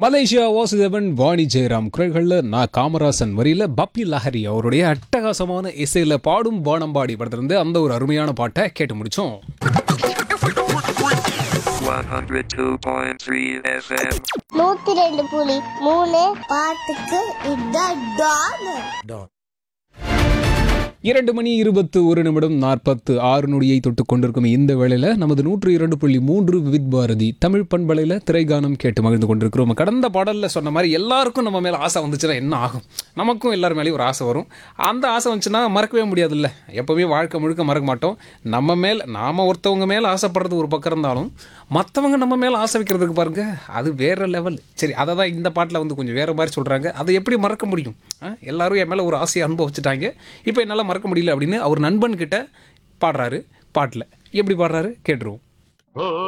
Malaysia Vasudevan Vani Jayaram குரல்களில் நான் காமராசன் வரியில பப்பி லஹரி அவருடைய அட்டகாசமான இசையில பாடும் வானம்பாடி படத்திலிருந்து அந்த ஒரு அருமையான பாட்டை கேட்டு முடிச்சோம் 102.3 FM. நூத்தி ரெண்டு புலி மூணு பாட்டுக்கு இதான் டான் இரண்டு மணி இருபத்து ஒரு நிமிடம் நாற்பத்து ஆறு நொடியை தொட்டு கொண்டிருக்கும் இந்த வேளையில் நமது நூற்று இரண்டு புள்ளி மூன்று வித் பாரதி தமிழ் பண்பலையில் திரைகானம் கேட்டு மகிழ்ந்து கொண்டிருக்கிறோம் கடந்த பாடலில் சொன்ன மாதிரி எல்லாருக்கும் நம்ம மேலே ஆசை வந்துச்சுன்னா என்ன ஆகும் நமக்கும் எல்லார் மேலேயும் ஒரு ஆசை வரும் அந்த ஆசை வந்துச்சுன்னா மறக்கவே முடியாதுல்ல எப்போவுமே வாழ்க்கை முழுக்க மறக்க மாட்டோம் நம்ம மேல் நாம் ஒருத்தவங்க மேலே ஆசைப்படுறது ஒரு பக்கம் இருந்தாலும் மற்றவங்க நம்ம மேலே ஆசை வைக்கிறதுக்கு பாருங்க அது வேற லெவல் சரி அதை தான் இந்த பாட்டில் வந்து கொஞ்சம் வேற மாதிரி சொல்கிறாங்க அதை எப்படி மறக்க முடியும் ஆ? எல்லாரும் என் மேலே ஒரு ஆசையை அனுபவிச்சுட்டாங்க இப்போ என்னால் மறக்க முடியல அப்படின்னு அவர் நண்பன் கிட்ட பாடுறாரு பாட்டில் எப்படி பாடுறாரு கேட்டுருவோம்